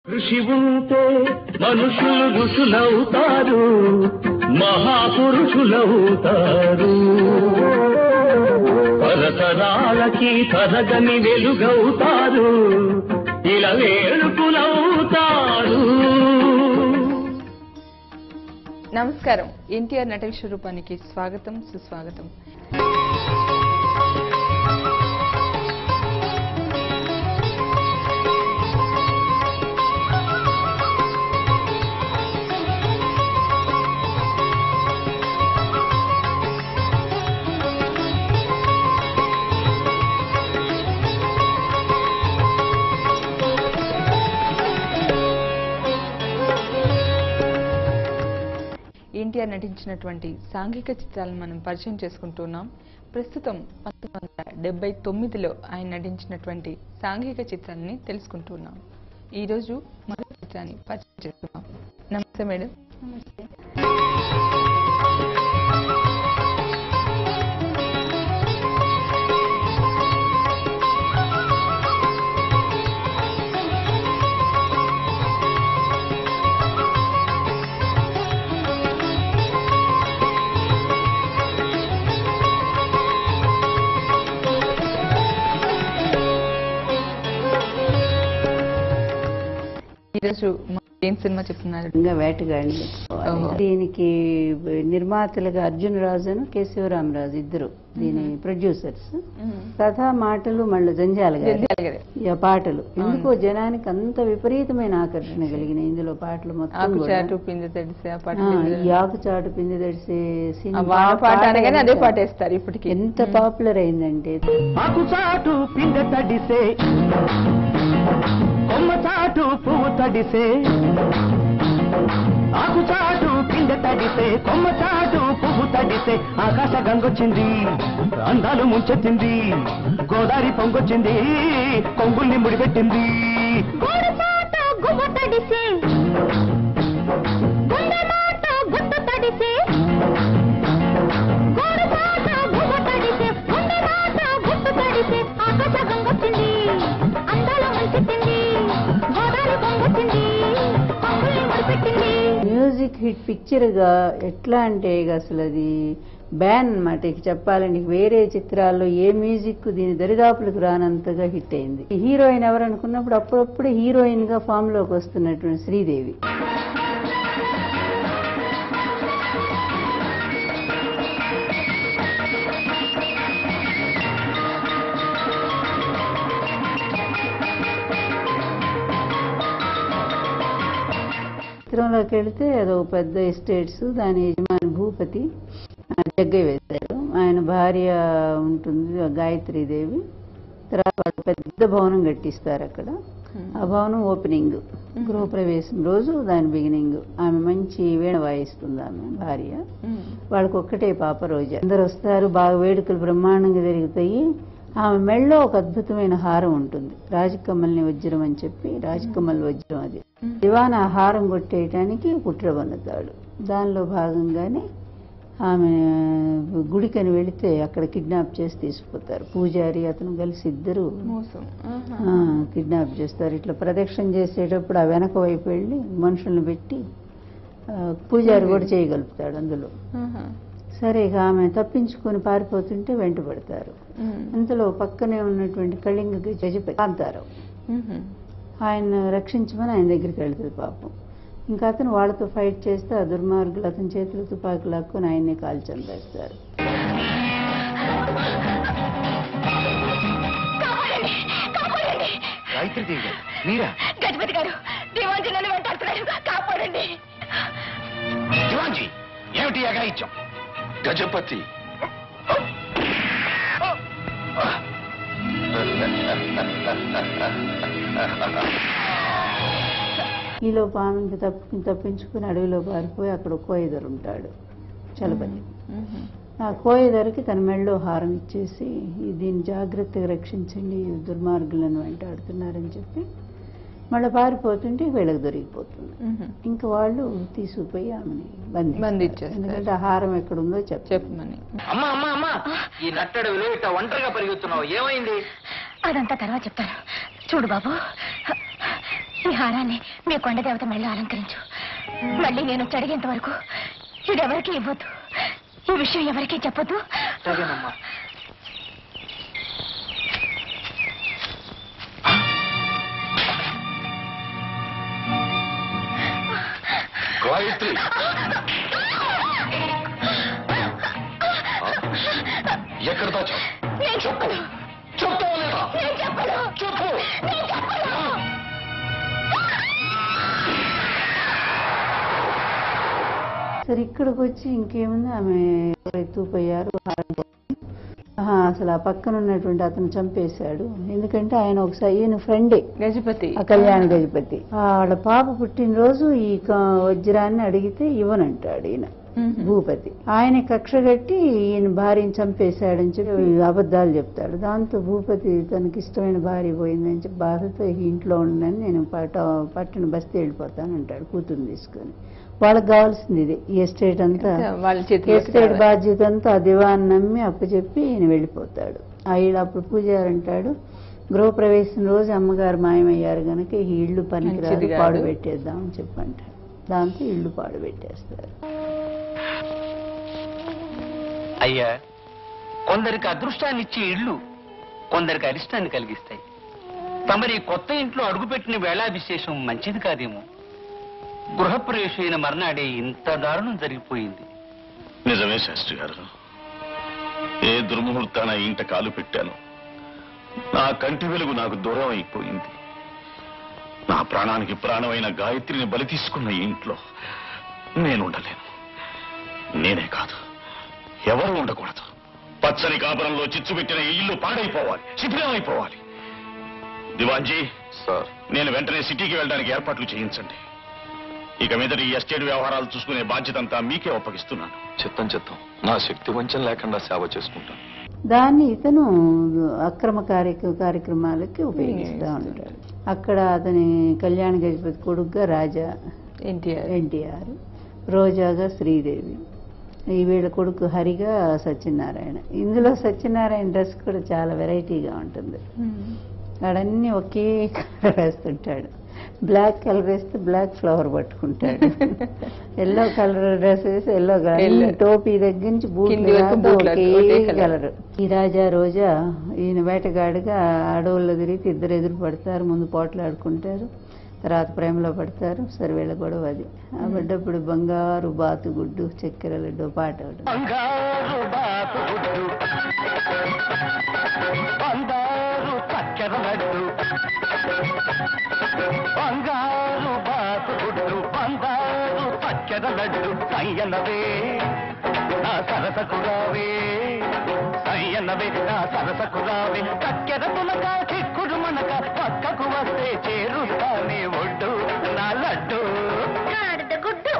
కృషి ఉంటే మనుషులు ఋషులవుతారు మహాపురుషులవుతారు తరతరాలకి తరగని వెలుగవుతారు ఇలా వేడుకులవుతారు నమస్కారం ఎన్టీఆర్ నట విశ్వరూపానికి స్వాగతం సుస్వాగతం ఎన్టీఆర్ నటించినటువంటి సాంఘిక చిత్రాలను మనం పరిచయం చేసుకుంటున్నాం ప్రస్తుతం పంతొమ్మిది వందల డెబ్బై తొమ్మిదిలో ఆయన నటించినటువంటి సాంఘిక చిత్రాన్ని తెలుసుకుంటున్నాం ఈ రోజు మరో చిత్రాన్ని పరిచయం చేస్తున్నాం నమస్తే మేడం ఈరోజు మా- ఏం సినిమా చెప్తున్నారు ఇంకా వేటగాడిని పెట్టుకోవాలి ఓహో. దీనికి నిర్మాతలుగా అర్జున్ రాజును కేశవరామరాజు ఇద్దరు దీని ప్రొడ్యూసర్స్ కథ మాటలు మళ్ళీ జంజాల గారు జంధ్యాల గారే. ఈ పాటలు ఎందుకో జనానికి అంత విపరీతమైన ఆకర్షణ కలిగినాయి ఇందులో పాటలు మొత్తం ఆకు కూడా. చాటు పిండి తడిసి ఆ పాట ఆ, పిండి ఈ ఆకు చాటు పిండి తడిసే ఆ సినిమా వాన పాట అనగానే అదే ఎంత- పాట వేస్తారు ఇప్పటికి ఎంత పాపులర్ అయిందంటే ఆకు చాటు పిండ తడిసే కొమ్మ చాటు పువ్వు తడిసే ఆకు చాటు పిండ తడిసే కొమ్మ చాటు పువ్వు తడిసే ఆకాశ గంగొచ్చింది అందాలు ముంచెత్తింది గోదావరి పొంగొచ్చింది కొంగుల్ని ముడిపెట్టింది గోడచాట గువ్వ తడిసే గుండెమాట గుట్టు తడిసే గోడచాట గువ్వ తడిసే గుండెమాట గుట్టు తడిసే ఆకాశ గంగొచ్చింది అందాల ముంచెత్తింది గోదావరి పొంగొచ్చింది కొంగుల్ని ముడిపెట్టింది మ్యూజిక్ హిట్ పిక్చర్ గా ఎట్లా అంటే ఇక అసలు అది బ్యాన్ అన్నమాట ఇక చెప్పాలంటే ఇక వేరే చిత్రాల్లో ఏ మ్యూజిక్ దీని దరిదాపులకు రానంతగా హిట్ అయింది ఈ హీరోయిన్ ఎవరు అనుకున్నప్పుడు అప్పుడప్పుడు హీరోయిన్ గా ఫామ్ లోకి వస్తున్నటువంటి శ్రీదేవి చిత్రంలోకి వెళితే అదో పెద్ద ఎస్టేట్స్ దాని యజమాని భూపతి ఆ, జగ్గయ్య వేశారు ఆయన భార్య ఉంటుంది గాయత్రి దేవి తర్వాత వాళ్ళు పెద్ద భవనం కట్టిస్తారు అక్కడ ఆ భవనం ఓపెనింగ్ గృహప్రవేశం రోజు దాని బిగినింగ్ ఆమె మంచి వీణ వాయిస్తుంది ఆమె భార్య ఉమ్. వాళ్ళకి ఒక్కటే పాప రోజు అందరు వస్తారు బాగా వేడుకలు బ్రహ్మాండంగా జరుగుతాయి ఆమె మెళ్ళో ఒక అద్భుతమైన హారం ఉంటుంది రాజకమ్మల్ని వజ్రం అని చెప్పి రాజకమ్మల్ వజ్రం అది దివాన ఆ హారం కొట్టేయటానికి కుట్ర పన్నుతాడు దానిలో భాగంగానే ఆమె గుడికని వెళితే అక్కడ కిడ్నాప్ చేసి తీసుకుపోతారు పూజారి అతను కలిసి ఇద్దరు మోసం ఆహా. ఆ, కిడ్నాప్ చేస్తారు ఇట్లా ప్రదక్షిణ చేసేటప్పుడు ఆ వెనక వైపు వెళ్ళి మనుషులను పెట్టి ఆ, పూజారి కూడా చేయగలుగుతాడు అందులో ఆహా. సరే ఇక ఆమె తప్పించుకొని పారిపోతుంటే వెంటబడతారు ఉమ్. అంతలో పక్కనే ఉన్నటువంటి కళింగ గజపతి కాంతారావు ఉహుం. ఆయన రక్షించమని ఆయన దగ్గరికి వెళ్తుంది పాపం ఇంకా అతను వాళ్ళతో ఫైట్ చేస్తే ఆ దుర్మార్గులు అతని చేతులు తుపాకి లాక్కొని ఆయన్ని కాల్చి చంపేస్తారు కాపాడండి కాపాడండి గాయత్రి దేవి గారు మీరా గజపతి గారు దివాంజీ నన్ను వెంటాడుతున్నాడు కాపాడండి శివాజీ ఏమిటి అగాయిత్యం గజపతి ఈలోపు ఆమెకి తప్పి తప్పించుకుని అడవిలో పారిపోయి అక్కడ కోయిదరు ఉంటాడు చలపతి ఉహుం. ఆ కోయిదరికి తన మెళ్ళో హారం ఇచ్చేసి "ఈ దీన్ని జాగ్రత్తగా రక్షించండి ఈ దుర్మార్గులను వెంటాడుతున్నారని చెప్పి మళ్ళీ పారిపోతుంటే వీళ్ళకి దొరికిపోతుంది ఉహుం. ఇంకా వాళ్ళు తీసుకుపోయి ఆమెని బంధిస్తారు. బంధించేస్తారు. ఎందుకంటే ఆ హారం ఎక్కడుందో చెప్పు చెప్పమని అమ్మా అమ్మా అమ్మా ఈ నట్టడవిలో ఇట్ట ఒంటరిగా పరిగెత్తున్నావు ఏమైంది అదంతా తర్వాత చెప్తాను చూడు బాబు ఈ హారాన్ని మీ కొండ దేవత మెళ్ళ అలంకరించు మళ్ళీ నేను వచ్చి అడిగేంత వరకు ఇదెవరికి ఇవ్వద్దు ఈ విషయం ఎవరికీ చెప్పొద్దు సరేనమ్మా గాయత్రి ఎక్కడ దాచావు నేను చెప్పను చెప్తావా లేదా నేను చెప్పను చెప్పు నేను చెప్పను సరే ఇక్కడికి వచ్చి ఇంకేముంది ఆమె ఎత్తుకుపోయారు ఆహా, అసలు ఆ పక్కన ఉన్నటువంటి అతను చంపేశాడు ఎందుకంటే ఆయన ఒకసారి ఈయన ఫ్రెండే గజపతి ఆ కళ్యాణ గజపతి ఆ వాళ్ళ పాప పుట్టినరోజు ఈ క- వజ్రాన్ని అడిగితే ఇవ్వనంటాడు ఈయన మ్మ్. భూపతి ఆయన కక్ష కట్టి ఈయన భార్యని చంపేశాడని చెప్పి అబద్ధాలు చెప్తాడు దాంతో భూపతి తనకి ఇష్టమైన భార్య పోయిందని చెప్పి బాధతో ఈ ఇంట్లో ఉండని నేను పట పట్టణ బస్తీ వెళ్ళిపోతాను అంటాడు కూతురు తీసుకొని వాళ్ళకి కావాల్సింది ఇది ఈ ఎస్టేట్ అంతా వాళ్ళ చేతిలోకి ఎస్టేట్ రావాలి. బాధ్యత అంతా ఆ దివాన్ని నమ్మి అప్పచెప్పి ఈయన వెళ్ళిపోతాడు ఆ ఇల్లు అప్పుడు పూజారి అంటాడు గృహప్రవేశం రోజు అమ్మగారు మాయమయ్యారు గనక ఈ ఇల్లు పనికిరాదు మంచిది కాదు. పాడు పెట్టేద్దామని చెప్పంటాడు దాంతో ఇల్లు పాడు పెట్టేస్తారు అయ్యా కొందరికి అదృష్టాన్ని ఇచ్చే ఇళ్ళు కొందరికి అరిష్టాన్ని కలిగిస్తాయి తమరి కొత్త ఇంట్లో అడుగుపెట్టిన వేళా విశేషం మంచిది కాదేమో గృహప్రవేశమైన మర్నాడే ఇంత దారుణం జరిగిపోయింది నిజమే శాస్త్రి గారు ఏ దుర్ముహూర్తాన ఈ ఇంట కాలు పెట్టాను నా కంటి వెలుగు నాకు దూరం అయిపోయింది నా ప్రాణానికి ప్రాణమైన గాయత్రిని బలి తీసుకున్న ఈ ఇంట్లో నేను ఉండలేను నేనే కాదు ఎవరు ఉండకూడదు పచ్చని కాపురంలో చిచ్చు పెట్టిన ఈ ఇల్లు పాడైపోవాలి శిథిలమైపోవాలి దివాన్జీ సార్ నేను వెంటనే సిటీకి వెళ్ళడానికి ఏర్పాట్లు చేయించండి ఇక మీదట ఈ ఎస్టేట్ వ్యవహారాలు చూసుకునే బాధ్యత అంతా మీకే అప్పగిస్తున్నాను చిత్తం చిత్తం నా శక్తి వంచన లేకుండా సేవ చేసుకుంటాను దాన్ని ఇతను అక్రమ కార్య కార్యక్రమాలకి ఉపయోగిస్తూ ఉంటాడు అక్కడ అతని కళ్యాణ గజపతి కొడుకుగా రాజా ఎన్టీఆర్ ఎన్టీఆర్ రోజాగా శ్రీదేవి ఈ వీళ్ళ కొడుకు హరిగా సత్యనారాయణ ఇందులో సత్యనారాయణ డ్రెస్ కూడా చాలా వెరైటీగా ఉంటుంది వాడన్నీ ఒకే కలర్ వేస్తుంటాడు బ్లాక్ కలర్ వేస్తే బ్లాక్ ఫ్లవర్ పట్టుకుంటాడు ఎల్లో కలర్ డ్రెస్ వేసి ఎల్లో కలర్ Yellow. టోపీ దగ్గర నుంచి కింది వరకు బూట్లు బూట్లు ఒకే ఒకే colour. కలర్ ఈ రాజా రోజా ఈయన వేటగాడిగా అడవుల్లో తిరిగి ఇద్దరు ఎదురు పడతారు ముందు పోట్లాడుకుంటారు తర్వాత ప్రేమలో పడతారు సరే వీళ్ళ గొడవ అది ఆ పడ్డప్పుడు బంగారు బాతుగుడ్డు చక్కెర లడ్డు పాట ఒకటి. బంగారు బాతుగుడ్డు బంగారు చక్కెర లడ్డు బంగారు బాతుగుడ్డు బంగారు చక్కెర లడ్డు సయ్యనవే నా సరసకు రావే సయ్యనవే నా సరసకు రావే చక్కెర తులక చిక్కుడు మనక పక్కకు వస్తే చేరుస్తానే ఒడ్డు నా లడ్డు గాడిద గుడ్డు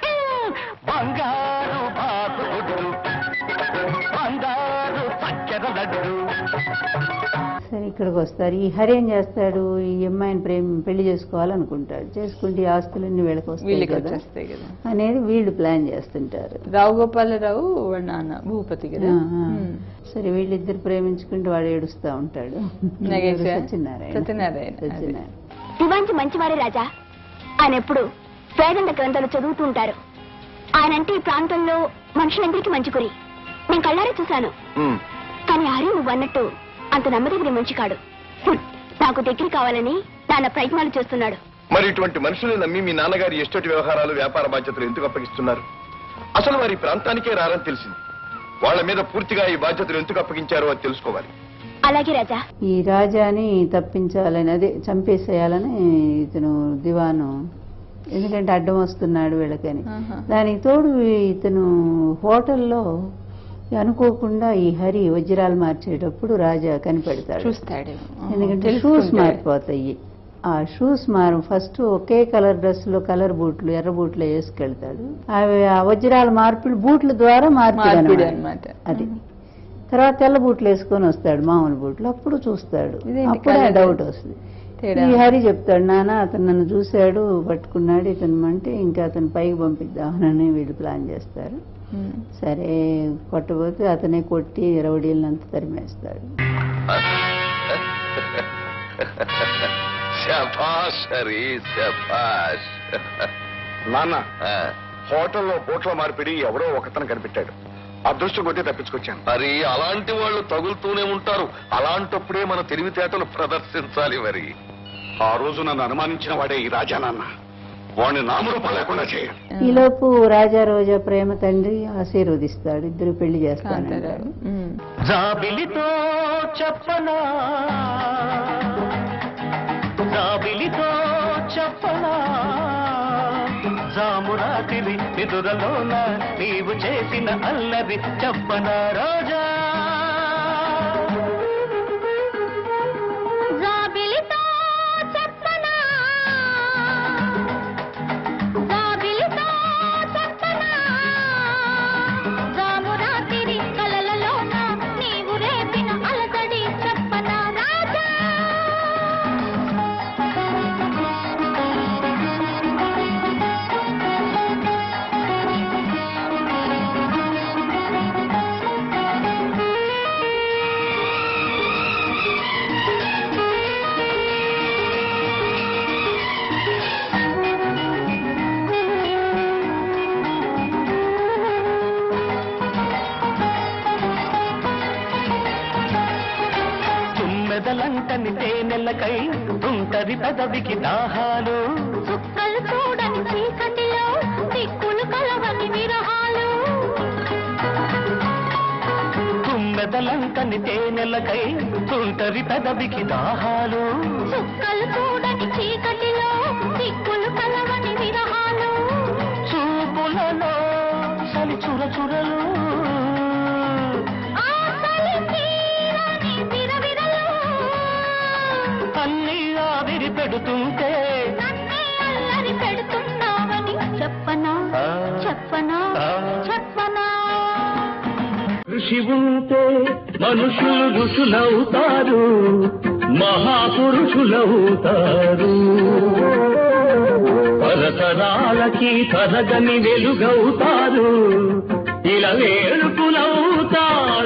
బంగారు బాతుగుడ్డు బంగారు చక్కెర లడ్డు సరే ఇక్కడికి వస్తారు ఈ హరి ఏం చేస్తాడు ఈ అమ్మాయిని ప్రేమ పెళ్లి చేసుకోవాలనుకుంటాడు చేసుకుంటే ఈ ఆస్తులన్నీ వీళ్ళకి వస్తాయి వీళ్ళకి కదా వచ్చేస్తాయి కదా అనేది వీళ్ళు ప్లాన్ చేస్తుంటారు రావు గోపాలరావు వాళ్ళ నాన్న భూపతి కదా ఆ, ఆ. ఉమ్. సరే వీళ్ళిద్దరు ప్రేమించుకుంటూ వాడు ఏడుస్తా ఉంటాడు నగేశ? సత్యనారాయణ సత్యనారాయణ, అదే. సత్యనారాయణ దివాంచి మంచివారే రాజా ఆయన ఎప్పుడు వేదంత గ్రంథాలు చదువుతూ ఉంటారు ఆయన అంటే ఈ ప్రాంతంలో మనుషులందరికీ మంచి గురి నేను కళ్ళారే చూశాను కానీ హరి నువ్వు అన్నట్టు అంత నమ్మదగిన మంచి కాడు హ్మ్. నాకు దగ్గర కావాలని నాన్న ప్రయత్నాలు చేస్తున్నాడు మరి ఇటువంటి మనుషులు నమ్మి మీ నాన్నగారి ఎస్టేట్ వ్యవహారాలు వ్యాపార బాధ్యతలు ఎందుకు అప్పగిస్తున్నారు అసలు వారి ప్రాంతానికే రారని తెలిసింది వాళ్ళ మీద పూర్తిగా ఈ బాధ్యతలు ఎందుకు అప్పగించారో అది తెలుసుకోవాలి అలాగే రాజా ఈ రాజాని తప్పించాలని అదే చంపేసేయాలని ఇతను దివాను ఎందుకంటే అడ్డం వస్తున్నాడు వీళ్ళకని ఆహా. దానికి తోడు ఇతను హోటల్లో అనుకోకుండా ఈ హరి వజ్రాలు మార్చేటప్పుడు రాజా కనిపెడతాడు చూస్తాడేమో ఆహా. ఎందుకంటే తెలుసుకుంటాడు. షూస్ మారిపోతాయి ఆ షూస్ మారు ఫస్ట్ ఒకే కలర్ డ్రెస్ లో కలర్ బూట్లు ఎర్ర బూట్లు వేసుకెళ్తాడు అవి ఆ వజ్రాల మార్పులు బూట్ల ద్వారా మార్పిడి మార్పిడి అన్నమాట అది తర్వాత తెల్ల బూట్లు వేసుకొని వస్తాడు మామూలు బూట్లు అప్పుడు చూస్తాడు ఇదేంటి అప్పుడే colour డౌట్ difference? వస్తుంది తేడా ఈ హరి చెప్తాడు నాన్న అతను నన్ను చూశాడు పట్టుకున్నాడు ఇతను అంటే ఇంకా అతను పైకి పంపిద్దామని వీళ్ళు ప్లాన్ చేస్తారు ఉమ్. సరే కొట్టబోతే అతనే కొట్టి రౌడీలంతా తరిమేస్తాడు శభాష్ హరి శభాష్ నాన్న హోటల్లో బోట్ల మార్పిడి ఎవరో ఒకతను కనిపెట్టాడు అదృష్టం కొద్దీ తప్పించుకొచ్చాను మరి అలాంటి వాళ్ళు తగులుతూనే ఉంటారు అలాంటప్పుడే మన తెలివితేటలు ప్రదర్శించాలి మరి ఆ రోజు నన్ను అనుమానించిన వాడే ఈ రాజా నాన్న వాడిని నామరూపం లేకుండా చేయాలి ఈలోపు రాజా రోజా ప్రేమ తండ్రి ఆశీర్వదిస్తాడు ఇద్దరు పెళ్లి చేస్తానంటాడు కాంతారావు ఉమ్. జాబిలితో చెప్పనా జాబిలితో చెప్పనా జామురాతిరి నిదురలోన నీవు చేసిన అల్లరి చెప్పనా రోజా జాబిలితో చెప్పనా జాబిలితో చెప్పనా జామురాతిరి కలలలోన నీవు రేపిన అలసడి చెప్పనా రాజా తుమ్మెదలంటని తేనెలకై తుంటది పెదవికి దాహాలు చుక్కలు చూడని చీకటిలో దిక్కులు కలవని విరహాలు తుమ్మెదలంటని తేనెలకై తుంటది పెదవికి దాహాలు చుక్కలు చూడని చీకటిలో దిక్కులు కలవని విరహాలు చూపులలో చలి చుర చురలు ఆకలి తీరని విరవిరలు అన్ని ఆవిరి పెడుతుంటే నన్నే అల్లరి పెడుతున్నావని చెప్పనా ఆ. చెప్పనా ఆ. చెప్పనా ఋషి ఉంటే మనుషులు ఋషులవుతారు మహాపురుషులవుతారు తరతరాలకి తరగని వెలుగవుతారు ఇలా వేడుకులవుతారు